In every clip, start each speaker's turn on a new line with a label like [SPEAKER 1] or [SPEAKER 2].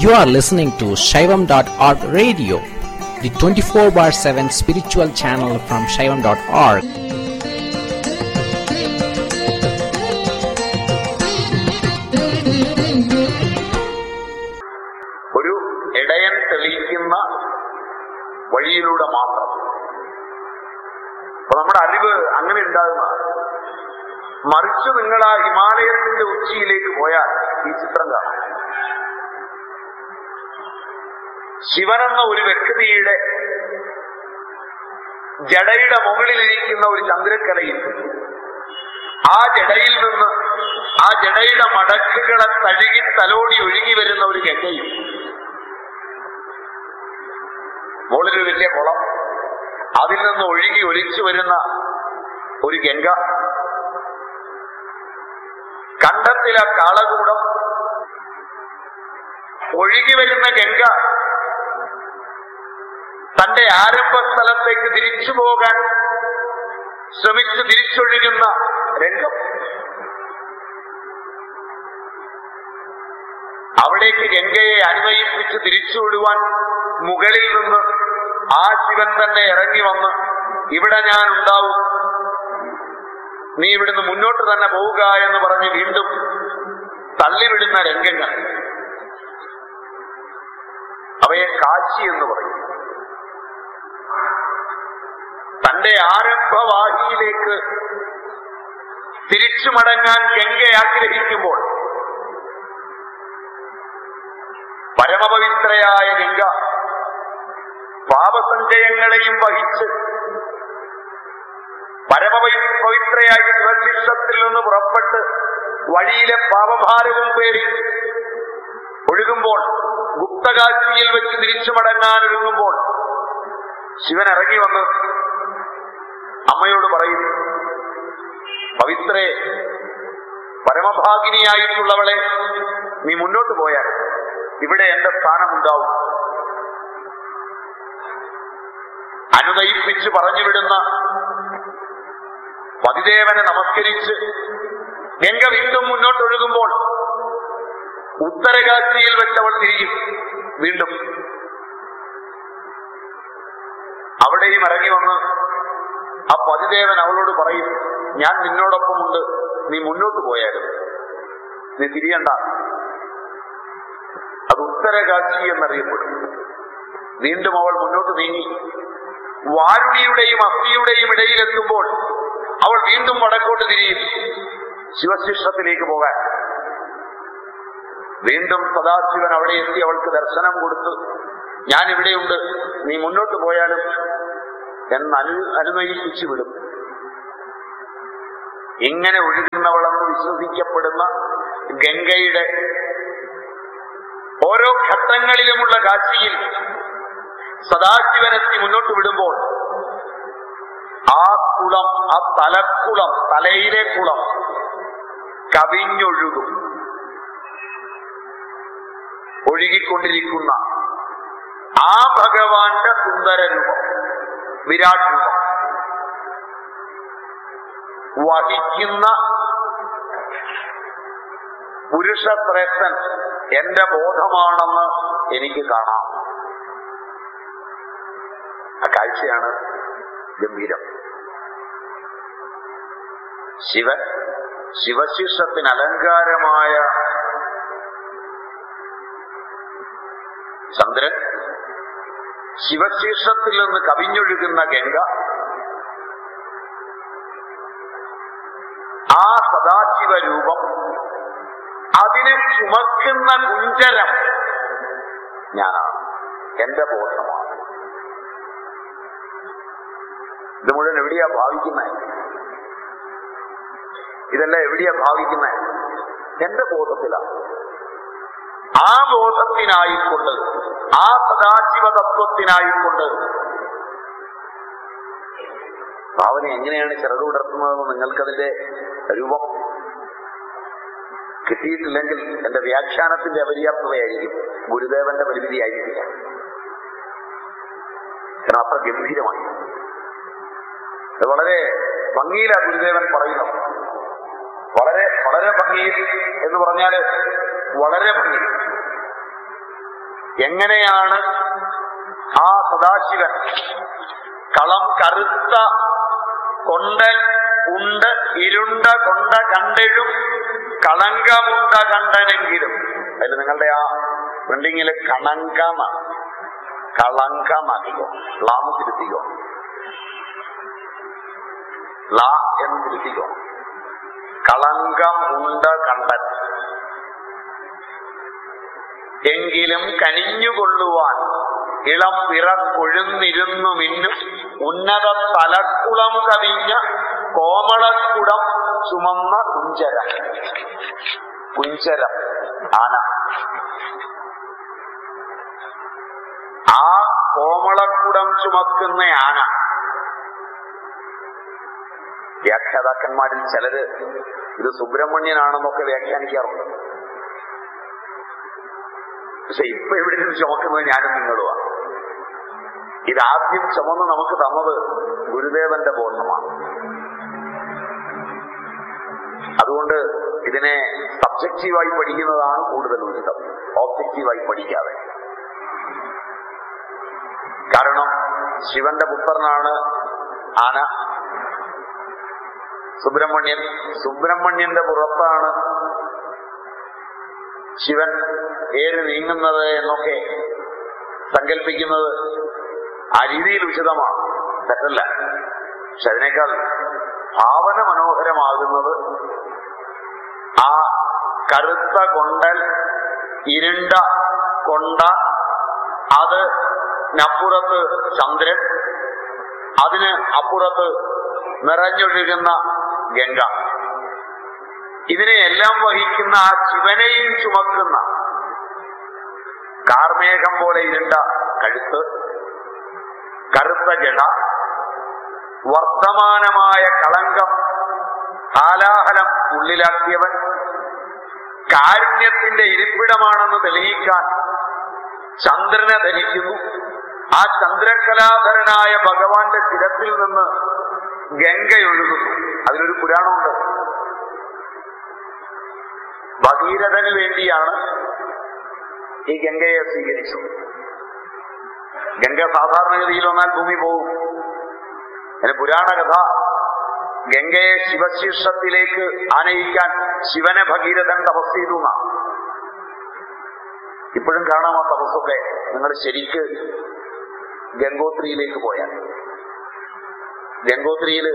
[SPEAKER 1] You are listening to Shaivam.org radio, the 24 bar 7 spiritual channel from Shaivam.org.
[SPEAKER 2] ഒരു ഇടയൻ തെളിയിക്കുന്ന വഴിയിലൂടെ മാത്രം അപ്പൊ നമ്മുടെ അറിവ് അങ്ങനെ ഉണ്ടാകുന്ന മറിച്ച് നിങ്ങൾ ആ ഹിമാലയത്തിന്റെ ഉച്ചിയിലേക്ക് പോയാൽ ഈ ചിത്രം കാണാം ശിവനെന്ന ഒരു വ്യക്തിയുടെ ജടയുടെ മുകളിലിരിക്കുന്ന ഒരു ചന്ദ്രക്കലയിൽ ആ ജടയിൽ നിന്ന് ആ ജടയുടെ മടക്കുകളെ തഴുകി തലോടി ഒഴുകി വരുന്ന ഒരു ഗംഗയും മുകളിലൊരു വലിയ കുളം അതിൽ നിന്ന് ഒഴുകി ഒലിച്ചു വരുന്ന ഒരു ഗംഗ കണ്ടത്തിലെ കാളകൂടം ഒഴുകി വരുന്ന ഗംഗ തന്റെ ആരംഭ സ്ഥലത്തേക്ക് തിരിച്ചു പോകാൻ ശ്രമിച്ച് തിരിച്ചൊഴുകുന്ന രംഗം അവിടേക്ക് ഗംഗയെ അന്വയിപ്പിച്ച് തിരിച്ചുവിടുവാൻ മുകളിൽ നിന്ന് ആ ശിവൻ തന്നെ ഇറങ്ങി വന്ന് ഇവിടെ ഞാൻ ഉണ്ടാവും നീ ഇവിടുന്ന് മുന്നോട്ട് തന്നെ പോവുക എന്ന് പറഞ്ഞ് വീണ്ടും തള്ളിവിടുന്ന രംഗങ്ങൾ അവയെ കാശി എന്ന് പറയും തന്റെ ആരംഭവാഹിയിലേക്ക് തിരിച്ചു മടങ്ങാൻ ഗംഗ ആഗ്രഹിക്കുമ്പോൾ പരമപവിത്രയായ ഗംഗ പാപസഞ്ചയങ്ങളെയും വഹിച്ച് പരമപവിത്രയായ ശിവശിക്ഷത്തിൽ നിന്ന് പുറപ്പെട്ട് വഴിയിലെ പാപഭാരവും പേറി ഒഴുകുമ്പോൾ ഗുപ്തകാശിയിൽ വെച്ച് തിരിച്ചു മടങ്ങാൻ ഒരുങ്ങുമ്പോൾ ശിവൻ ഇറങ്ങി വന്ന് അമ്മയോട് പറയും പവിത്രേ പരമഭാഗിനിയായിട്ടുള്ളവളെ നീ മുന്നോട്ട് പോയാൽ ഇവിടെ എന്റെ സ്ഥാനമുണ്ടാവും അനുനയിപ്പിച്ച് പറഞ്ഞുവിടുന്ന പതിദേവനെ നമസ്കരിച്ച് ഗംഗ വീണ്ടും മുന്നോട്ടൊഴുകുമ്പോൾ ഉത്തരകാശിയിൽ വെച്ചവൾ തിരിയും വീണ്ടും അവിടെയും ഇറങ്ങി വന്ന് ആ പതിദേവൻ അവളോട് പറയും ഞാൻ നിന്നോടൊപ്പമുണ്ട് നീ മുന്നോട്ട് പോയാലും നീ തിരിയണ്ട അത് ഉത്തരകാശി എന്നറിയപ്പെടും വീണ്ടും അവൾ മുന്നോട്ട് നീങ്ങി വാരുണിയുടെയും അസ്ഥിയുടെയും ഇടയിലെത്തുമ്പോൾ അവൾ വീണ്ടും വടക്കോട്ട് തിരിയും ശിവശിഷ്ടത്തിലേക്ക് പോകാൻ വീണ്ടും സദാശിവൻ അവിടെ എത്തി അവൾക്ക് ദർശനം കൊടുത്ത് ഞാൻ ഇവിടെയുണ്ട് നീ മുന്നോട്ട് പോയാലും എന്ന് അനു അനുനയിപ്പിച്ചു വിടും ഇങ്ങനെ ഒഴുകുന്നവളെന്ന് വിശ്വസിക്കപ്പെടുന്ന ഗംഗയുടെ ഓരോ ഘട്ടങ്ങളിലുമുള്ള കാശിയിൽ സദാശിവനെത്തി മുന്നോട്ട് വിടുമ്പോൾ ആ കുളം ആ തലക്കുളം തലയിലെ കുളം കവിഞ്ഞൊഴുകും ഒഴുകിക്കൊണ്ടിരിക്കുന്ന ആ ഭഗവാന്റെ സുന്ദര രൂപം വിരാട് രൂപം വഹിക്കുന്ന പുരുഷശ്രേഷ്ഠൻ എന്റെ ബോധമാണെന്ന് എനിക്ക് കാണാം ആ കാഴ്ചയാണ് ഗംഭീരം ശിവൻ ശിവശിഷ്ടത്തിന് അലങ്കാരമായ ചന്ദ്രൻ ശിവശീർഷത്തിൽ നിന്ന് കവിഞ്ഞൊഴുകുന്ന ഗംഗ ആ സദാശിവ രൂപം അതിനെ ചുമക്കുന്ന കുഞ്ചരം ഞാനാണ് എന്റെ ബോധമാണ് ഇത് മുഴുവൻ എവിടെയാ ഭാവിക്കുന്നത് ഇതെല്ലാം എവിടെയാ ഭാവിക്കുന്നത് എന്റെ ബോധത്തിലാണ് ആ ബോധത്തിനായിക്കൊണ്ട് ആ സദാശിവ തത്വത്തിനായിക്കൊണ്ട് ഭാവന എങ്ങനെയാണ് ചിറകുവിടർത്തുന്നതെന്ന് നിങ്ങൾക്കതിന്റെ രൂപം കിട്ടിയിട്ടില്ലെങ്കിൽ എന്റെ വ്യാഖ്യാനത്തിന്റെ അപര്യാപ്തതയായിരിക്കും ഗുരുദേവന്റെ പരിമിതി ആയിരിക്കില്ല കാരണം അത്ര ഗംഭീരമായി അത് വളരെ ഭംഗിയിലാ ഗുരുദേവൻ പറയുന്നത് വളരെ വളരെ ഭംഗിയിൽ എന്ന് പറഞ്ഞാല് വളരെ ഭംഗി എങ്ങനെയാണ് ആ സദാശിവൻ കളം കറുത്ത കൊണ്ടൻ ഉണ്ട് ഇരുണ്ട കൊണ്ട കണ്ടെഴും കളങ്കമുണ്ട കണ്ടനെങ്കിലും അതിൽ നിങ്ങളുടെ ആ പ്രിന്റിങ്ങിൽ കണങ്കമ കളങ്കമാക്കിക്കോ ലാന്ന് തിരുത്തിക്കോ ലാ എന്ന് തിരുത്തിക്കോ കളങ്കം ഉണ്ട് കണ്ടൻ എങ്കിലും കനിഞ്ഞുകൊള്ളുവാൻ ഇളം പിറ കൊഴുന്നിരുന്നു മിന്നും ഉന്നത തലക്കുളം കവിഞ്ഞ കോമളക്കുടം ചുമന്ന കുഞ്ചരം കുഞ്ചരം ആന ആ കോമളക്കുടം ചുമക്കുന്ന ആന വ്യാഖ്യാതാക്കന്മാരിൽ ചിലര് ഇത് സുബ്രഹ്മണ്യനാണെന്നൊക്കെ വ്യാഖ്യാനിക്കാറുണ്ട് പക്ഷെ ഇപ്പൊ ഇവിടെ നിന്ന് ചുമക്കുന്നത് ഞാനും നിങ്ങളുമാണ് ഇതാദ്യം ചുമന്ന് നമുക്ക് തന്നത് ഗുരുദേവന്റെ ബോധമാണ് അതുകൊണ്ട് ഇതിനെ സബ്ജക്റ്റീവായി പഠിക്കുന്നതാണ് കൂടുതൽ ഉചിതം ഓബ്ജക്റ്റീവായി പഠിക്കാതെ കാരണം ശിവന്റെ പുത്രനാണ് ആന സുബ്രഹ്മണ്യൻ സുബ്രഹ്മണ്യന്റെ പുറത്താണ് ശിവൻ ഏറ് നീങ്ങുന്നത് എന്നൊക്കെ സങ്കല്പിക്കുന്നത് ആ രീതിയിൽ ഉചിതമാണ് തെറ്റല്ല പക്ഷെ അതിനേക്കാൾ ഭാവന മനോഹരമാകുന്നത് ആ കറുത്ത കൊണ്ടൽ ഇരുണ്ട കൊണ്ട അത് നപ്പുറത്ത് ചന്ദ്രൻ അതിന് അപ്പുറത്ത് നിറഞ്ഞൊഴുകുന്ന ഗംഗ ഇതിനെയെല്ലാം വഹിക്കുന്ന ആ ശിവനെയും ചുമക്കുന്ന കാർമേഘം പോലെ ഇരുണ്ട കഴുത്ത് കറുത്ത ജട വർത്തമാനമായ കളങ്കം ഹാലാഹലം ഉള്ളിലാക്കിയവൻ കാരുണ്യത്തിന്റെ ഇരിപ്പിടമാണെന്ന് തെളിയിക്കാൻ ചന്ദ്രനെ ധരിക്കുന്നു ആ ചന്ദ്രകലാധരനായ ഭഗവാന്റെ ശിരത്തിൽ നിന്ന് ഗംഗയൊഴുകുന്നു അതിലൊരു പുരാണമുണ്ട് ഭഗീരഥന് വേണ്ടിയാണ് ഈ ഗംഗയെ സ്വീകരിച്ചത് ഗംഗ സാധാരണഗതിയിൽ വന്നാൽ ഭൂമി പോകും അതിന് പുരാണ കഥ ഗംഗയെ ശിവശീർഷത്തിലേക്ക് ആനയിക്കാൻ ശിവനെ ഭഗീരഥൻ തപസ് ചെയ്തു എന്നാ. ഇപ്പോഴും കാണാം ആ തപസ്സൊക്കെ നിങ്ങൾ ശരിക്ക് ഗംഗോത്രിയിലേക്ക് പോയാൽ ഗംഗോത്രിയില്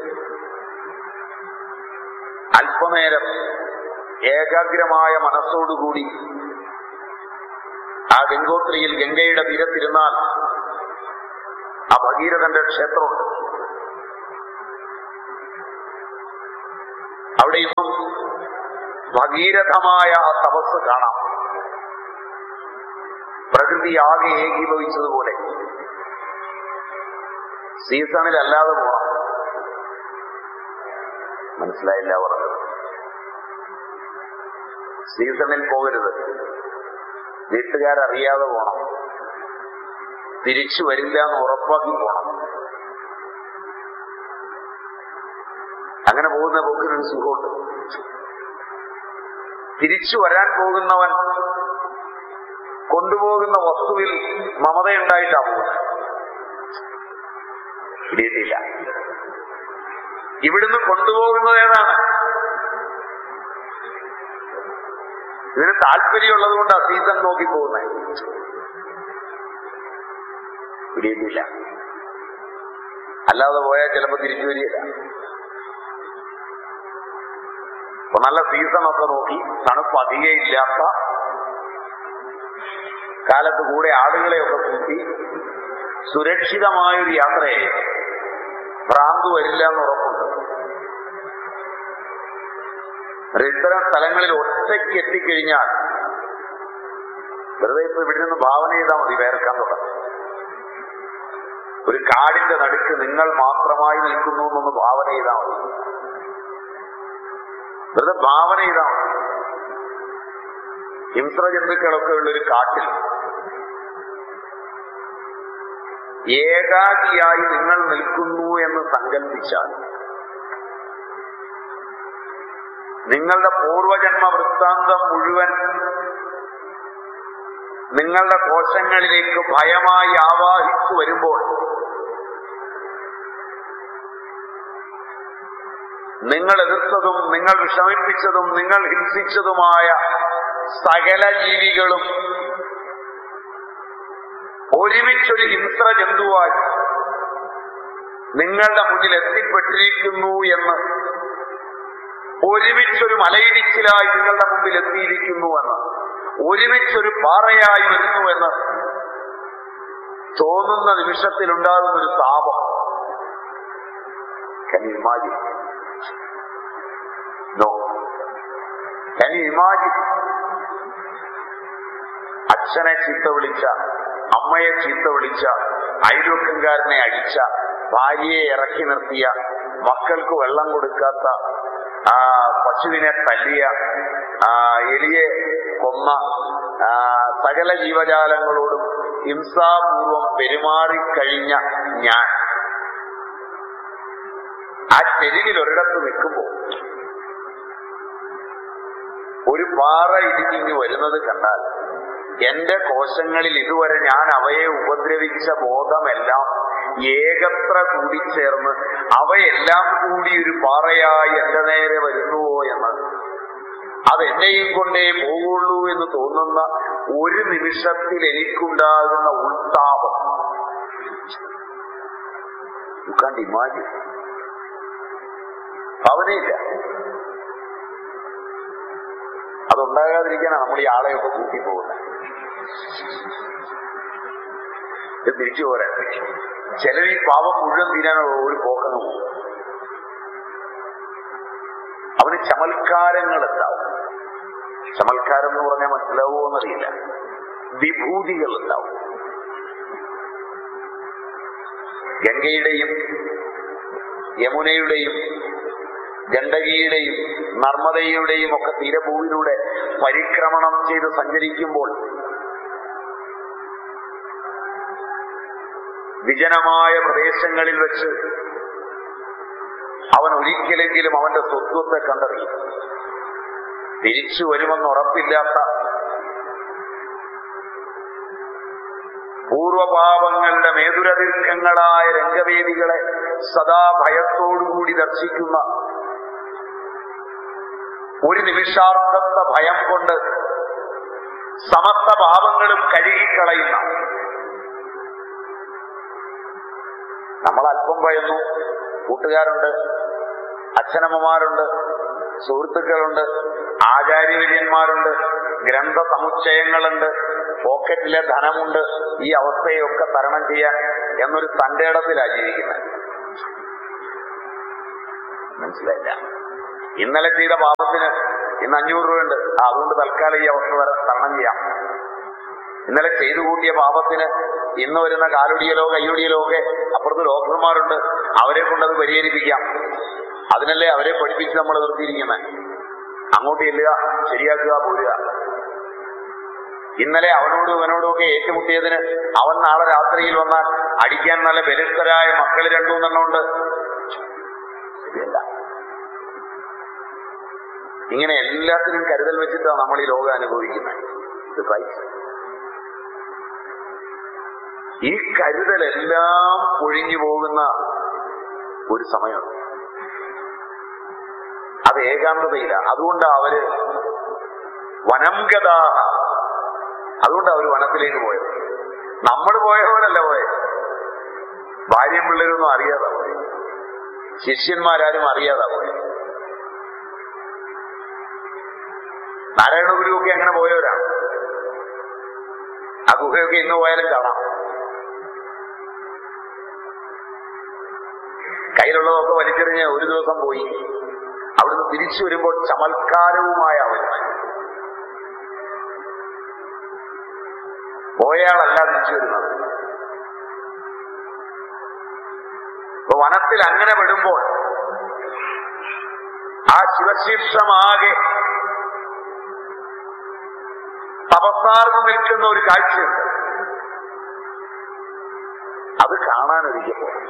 [SPEAKER 2] അല്പനേരം ഏകാഗ്രമായ മനസ്സോടുകൂടി ആ ഗംഗോത്രിയിൽ ഗംഗയുടെ തീരത്തിരുന്നാൽ ആ ഭഗീരഥന്റെ ക്ഷേത്രമുണ്ട് അവിടെ ഇന്നും ഭഗീരഥമായ ആ തപസ് കാണാം പ്രകൃതി ആകെ ഏകീഭവിച്ചതുപോലെ സീസണിൽ അല്ലാതെ പോണം മനസ്സിലായില്ല പറഞ്ഞത് സീസണിൽ പോകരുത് വീട്ടുകാരറിയാതെ പോണം തിരിച്ചു വരില്ല എന്ന് ഉറപ്പാക്കി പോണം അങ്ങനെ പോകുന്ന പോക്കിനൊരു സുഖമുണ്ട് തിരിച്ചു വരാൻ പോകുന്നവൻ കൊണ്ടുപോകുന്ന വസ്തുവിൽ മമതയുണ്ടായിട്ടാ പോകുന്നത് പിടിയിട്ടില്ല ഇവിടുന്ന് കൊണ്ടുപോകുന്നത് ഏതാണ് ഇതിന് താല്പര്യമുള്ളത് കൊണ്ട് ആ സീസൺ നോക്കി പോകുന്നത് പിടിയിട്ടില്ല അല്ലാതെ പോയാൽ ചിലപ്പോ തിരിച്ചു വരികയില്ല അപ്പൊ നല്ല സീസണൊക്കെ നോക്കി തണുപ്പ് അധികം ഇല്ലാത്ത കാലത്ത് കൂടെ ആളുകളെയൊക്കെ കൂട്ടി സുരക്ഷിതമായൊരു യാത്രയെ ഭ്രാന്ത് വരില്ല എന്ന് ഉറപ്പുണ്ട് അത് ഇത്തരം സ്ഥലങ്ങളിൽ ഒറ്റയ്ക്ക് എത്തിക്കഴിഞ്ഞാൽ വെറുതെ ഇപ്പൊ ഇവിടെ നിന്ന് ഭാവന ചെയ്താൽ മതി വേർക്കാൻ തുടങ്ങും ഒരു കാടിന്റെ നടുക്ക് നിങ്ങൾ മാത്രമായി നിൽക്കുന്നു എന്നൊന്ന് ഭാവന ചെയ്താൽ മതി വെറുതെ ഭാവന ചെയ്താൽ മതി ഹിംസ്ര ജന്തുക്കളൊക്കെ ഉള്ള ഒരു കാട്ടിൽ ഏകാകിയായി നിങ്ങൾ നിൽക്കുന്നു എന്ന് സങ്കല്പിച്ചാൽ നിങ്ങളുടെ പൂർവജന്മ വൃത്താന്തം മുഴുവൻ നിങ്ങളുടെ കോശങ്ങളിലേക്ക് ഭയമായി ആവാഹിച്ചു വരുമ്പോൾ നിങ്ങൾ എതിർത്തതും നിങ്ങൾ വിഷമിപ്പിച്ചതും നിങ്ങൾ ഹിംസിച്ചതുമായ സകല ജീവികളും ഒരുമിച്ചൊരു ഹിംസ്ര ജന്തുവായി നിങ്ങളുടെ മുന്നിൽ എത്തിപ്പെട്ടിരിക്കുന്നു എന്ന് ഒരുമിച്ചൊരു മലയിടിച്ചിലായി നിങ്ങളുടെ മുമ്പിൽ എത്തിയിരിക്കുന്നുവെന്ന് ഒരുമിച്ചൊരു പാറയായി വരുന്നുവെന്ന് തോന്നുന്ന നിമിഷത്തിൽ ഉണ്ടാകുന്ന ഒരു താപം Can you imagine? No. Can you imagine? അച്ഛനെ ചീത്ത വിളിച്ച അമ്മയെ ചീത്ത വിളിച്ച അയൽവക്കംകാരനെ അടിച്ച ഭാര്യയെ ഇറക്കി നിർത്തിയ മക്കൾക്ക് വെള്ളം കൊടുക്കാത്ത ആ പശുവിനെ തല്ലിയ ആ എലിയെ കൊന്ന ആ സകല ജീവജാലങ്ങളോടും ഹിംസാപൂർവം പെരുമാറിക്കഴിഞ്ഞ ഞാൻ ആ ചെരുവിൽ ഒരിടത്ത് നിൽക്കുമ്പോൾ ഒരു പാറ ഇടിഞ്ഞിങ്ങ് വരുന്നത് കണ്ടാൽ എന്റെ കോശങ്ങളിൽ ഇതുവരെ ഞാൻ അവയെ ഉപദ്രവിച്ച ബോധമെല്ലാം ഏകത്ര കൂടിച്ചേർന്ന് അവയെല്ലാം കൂടി ഒരു പാറയായി എന്റെ നേരെ വരുന്നുവോ എന്ന് അത് എന്നെയും കൊണ്ടേ പോവുള്ളൂ എന്ന് തോന്നുന്ന ഒരു നിമിഷത്തിൽ എനിക്കുണ്ടാകുന്ന ഉൾത്താപം യു കാണ്ട് ഇമാജിൻ ഭാവനയില്ല അതുണ്ടാകാതിരിക്കാനാണ് നമ്മൾ ഈ ആളെയൊക്കെ കൂട്ടി പോകുന്നത് ഇത് തിരിച്ചു പോരാൻ ചിലർ ഈ പാവം മുഴുവൻ തീരാനുള്ള ഒരു പോക്കങ്ങ് പോകും അവന് ചമൽക്കാരങ്ങൾ ഉണ്ടാവും ചമൽക്കാരം എന്ന് പറഞ്ഞാൽ മനസ്സിലാവുമോ എന്നറിയില്ല വിഭൂതികൾ ഉണ്ടാവും ഗംഗയുടെയും യമുനയുടെയും ഗണ്ഡകിയുടെയും നർമ്മദയുടെയും ഒക്കെ തീരഭൂവിലൂടെ പരിക്രമണം ചെയ്ത് സഞ്ചരിക്കുമ്പോൾ വിജനമായ പ്രദേശങ്ങളിൽ വെച്ച് അവൻ ഒരിക്കലെങ്കിലും അവന്റെ സ്വത്വത്തെ കണ്ടറിയും തിരിച്ചു വരുമെന്ന് ഉറപ്പില്ലാത്ത പൂർവപാപങ്ങളുടെ മേതുരദീർഘങ്ങളായ രംഗവേദികളെ സദാ ഭയത്തോടുകൂടി ദർശിക്കുന്ന ഒരു നിമിഷാർത്ഥത്തെ ഭയം കൊണ്ട് സമസ്ത പാപങ്ങളും കഴുകിക്കളയുന്ന നമ്മൾ അല്പം ഭയന്നു കൂട്ടുകാരുണ്ട് അച്ഛനമ്മമാരുണ്ട് സുഹൃത്തുക്കളുണ്ട് ആചാര്യവര്യന്മാരുണ്ട് ഗ്രന്ഥ സമുച്ചയങ്ങളുണ്ട് പോക്കറ്റിലെ ധനമുണ്ട് ഈ അവസ്ഥയൊക്കെ തരണം ചെയ്യാൻ എന്നൊരു തന്റെ ഇടത്തിലാണ് ജീവിക്കുന്നത് മനസ്സിലായില്ല ഇന്നലെ ചെയ്ത പാപത്തിന് ഇന്ന് അഞ്ഞൂറ് രൂപയുണ്ട് ആ, അതുകൊണ്ട് തൽക്കാലം ഈ അവസ്ഥ വരെ തരണം ചെയ്യാം ഇന്നലെ ചെയ്തു കൂട്ടിയ പാപത്തിന് ഇന്ന് വരുന്ന കാലൊടിയലോ കൈയൊടിയലോ ഒക്കെ അപ്പുറത്ത് ഡോക്ടർമാരുണ്ട് അവരെ കൊണ്ടത് പരിഹരിപ്പിക്കാം അതിനല്ലേ അവരെ പഠിപ്പിച്ച് നമ്മൾ നിർത്തിയിരിക്കുന്നത് അങ്ങോട്ട് ചെല്ലുക ശരിയാക്കുക പോരുക ഇന്നലെ അവനോടും ഇവനോടും ഒക്കെ ഏറ്റുമുട്ടിയതിന് അവൻ നാളെ രാത്രിയിൽ വന്നാൽ അടിക്കാൻ നല്ല ബലിഷ്ഠരായ മക്കൾ രണ്ടു മൂന്നെണ്ണം ഉണ്ട് ശരിയല്ല ഇങ്ങനെ എല്ലാത്തിനും കരുതൽ വെച്ചിട്ടാണ് നമ്മൾ ഈ ലോകം അനുഭവിക്കുന്നത് ഇത് ക്രൈസ്റ്റ് ഈ കരുതലെല്ലാം ഒഴിഞ്ഞു പോകുന്ന ഒരു സമയമുണ്ട് അത് ഏകാന്തതയില്ല അതുകൊണ്ട് അവര് വനംഗത അതുകൊണ്ട് അവര് വനത്തിലേക്ക് പോയത് നമ്മൾ പോയ പോലല്ല പോയത് ഭാര്യയും പിള്ളേരൊന്നും അറിയാതാ പോയത് ശിഷ്യന്മാരാരും അറിയാതാ പോയത് നാരായണ ഗുരുവൊക്കെ അങ്ങനെ പോയവരാണ് ആ ഗുഹയൊക്കെ ഇന്ന് പോയാലും കാണാം കയ്യിലുള്ളതൊക്കെ വലിച്ചെറിഞ്ഞ് ഒരു ദിവസം പോയി അവിടുന്ന് തിരിച്ചു വരുമ്പോൾ ചമൽക്കാരവുമായ അവൻ പോയാളല്ല തിരിച്ചു വരുന്നത് അപ്പൊ വനത്തിൽ അങ്ങനെ വിടുമ്പോൾ ആ ശിവശീർഷമാകെ തപസാർന്ന് നിൽക്കുന്ന ഒരു കാഴ്ചയുണ്ട് അത് കാണാൻ ഒരിക്കൽ പോയി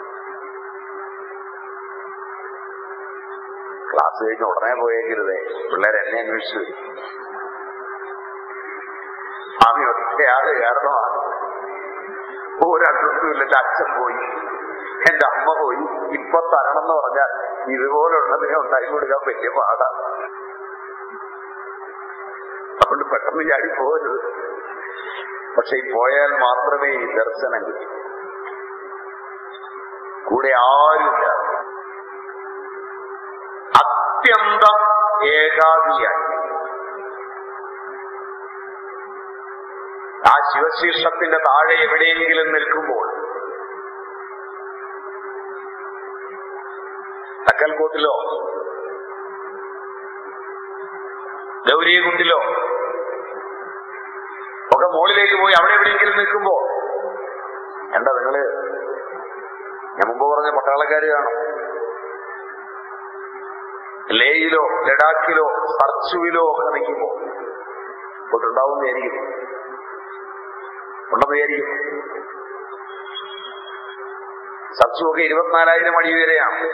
[SPEAKER 2] ക്ലാസ് കഴിഞ്ഞ് ഉടനെ പോയേക്കരുതേ പിള്ളേർ എന്നെ അന്വേഷിച്ചു വരും. ആ സ്വാമി ഒറ്റയാള് കാരണമാണ് ഒരണ്ടൊന്നുമില്ല എന്റെ അച്ഛൻ പോയി എന്റെ അമ്മ പോയി ഇപ്പൊ തരണം എന്ന് പറഞ്ഞാൽ ഇതുപോലുള്ളതിനെ ഉണ്ടാക്കി കൊടുക്കാൻ വലിയ പാടാണ് അതുകൊണ്ട് പെട്ടെന്ന് ചാടി പോകരുത് പക്ഷെ ഈ പോയാൽ മാത്രമേ ഈ ദർശനം കിട്ടൂ കൂടെ ആരുമില്ല അത്യന്തം ഏകാഗിയായി ആ ശിവശീർഷത്തിന്റെ താഴെ എവിടെയെങ്കിലും നിൽക്കുമ്പോൾ തക്കൽക്കോട്ടിലോ ഗൗരികുണ്ടിലോ ഒക്കെ മുകളിലേക്ക് പോയി അവിടെ എവിടെയെങ്കിലും നിൽക്കുമ്പോ എന്താ നിങ്ങള് ഞാൻ മുമ്പ് പറഞ്ഞ പട്ടാളക്കാര് കാണും ലേയിലോ ലഡാക്കിലോ സർച്ചുവിലോ ഒക്കെ നിൽക്കുമ്പോ ഇപ്പോട്ടുണ്ടാവും വിചാരിക്കും ഉണ്ടെന്ന് വിചാരിക്കും സർച്ചുവൊക്കെ ഇരുപത്തിനാലായിരം അടി വരെയാണ്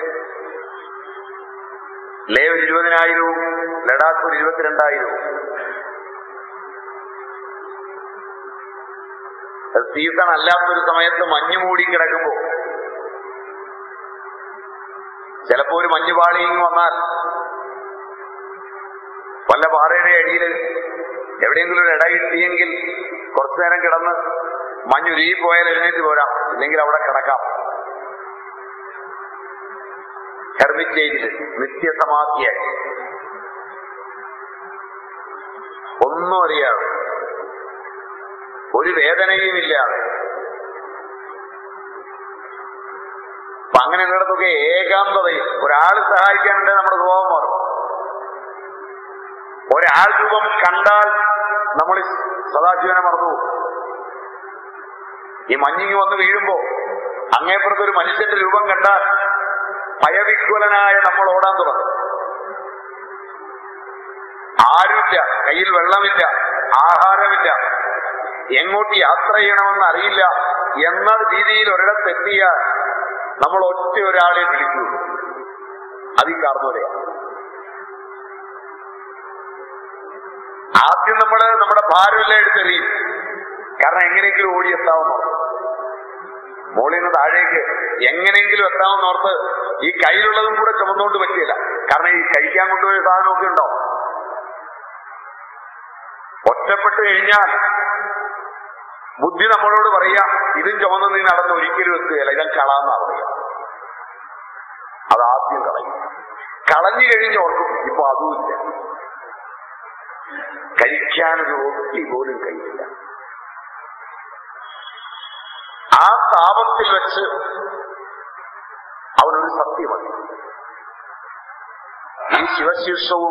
[SPEAKER 2] ലേ ഒരു ഇരുപതിനായിരവും ലഡാക്ക് ഒരു ഇരുപത്തിരണ്ടായിരവും സീസൺ അല്ലാത്തൊരു സമയത്ത് മഞ്ഞ് മൂടി കിടക്കുമ്പോ ചിലപ്പോ ഒരു മഞ്ഞുപാളിയും വന്നാൽ വല്ല പാറയുടെ അടിയിൽ എവിടെയെങ്കിലും ഒരു ഇട കിട്ടിയെങ്കിൽ കുറച്ചു നേരം കിടന്ന് മഞ്ഞുരുകി പോയാൽ എഴുന്നേറ്റ് പോരാം ഇല്ലെങ്കിൽ അവിടെ കിടക്കാം ഹെർമിറ്റേജിൽ നിത്യസമാധിയായി ഒന്നും അറിയാതെ ഒരു വേദനയും ഇല്ലാതെ അപ്പൊ അങ്ങനെയുള്ളിടത്തൊക്കെ ഏകാന്തതയും ഒരാൾ സഹായിക്കാനുണ്ട് നമ്മുടെ സ്വഭാവം മാറും ഒരാൾ രൂപം കണ്ടാൽ നമ്മൾ സദാശിവനെ മറന്നു ഈ മഞ്ഞിങ്ങി വന്ന് വീഴുമ്പോ അങ്ങേപ്പുറത്ത് ഒരു മനുഷ്യന്റെ രൂപം കണ്ടാൽ ഭയവിഹ്വലനായ നമ്മൾ ഓടാൻ തുടങ്ങും ആരുമില്ല കയ്യിൽ വെള്ളമില്ല ആഹാരമില്ല എങ്ങോട്ട് യാത്ര ചെയ്യണമെന്ന് അറിയില്ല എന്ന രീതിയിൽ ഒരിടത്തെത്തിയാൽ നമ്മൾ ഒറ്റ ഒരാളെ വിളിക്കൂ അത് ഈ കാർന്നോലെയാണ് ആദ്യം നമ്മൾ നമ്മുടെ ഭാരമെല്ലാം എടുത്തെറിയും കാരണം എങ്ങനെയെങ്കിലും ഓടിയെത്താമെന്ന് ഓർത്ത് മുകളിൽ നിന്ന് താഴേക്ക് എങ്ങനെയെങ്കിലും എത്താമെന്ന് ഓർത്ത് ഈ കയ്യിലുള്ളതും കൂടെ ചുമന്നുകൊണ്ട് പറ്റിയില്ല കാരണം ഈ കഴിക്കാൻ കൊണ്ടുപോയ സാധനമൊക്കെ ഉണ്ടോ ഒറ്റപ്പെട്ട് കഴിഞ്ഞാൽ ബുദ്ധി നമ്മളോട് പറയാ ഇതും ചുമന്ന് നീ നടന്ന് ഒരിക്കലും എത്തുകയല്ല ഇതും കളാന്നാ പറയാ അത് ആദ്യം കളയും കളഞ്ഞു കഴിഞ്ഞ് ഓർക്കും ഇപ്പൊ അതുമില്ല കഴിക്കാനൊരു ഒട്ടി പോലും കഴിയില്ല ആ താപത്തിൽ വെച്ച് അവനൊരു സത്യമതി ഈ ശിവശീർഷവും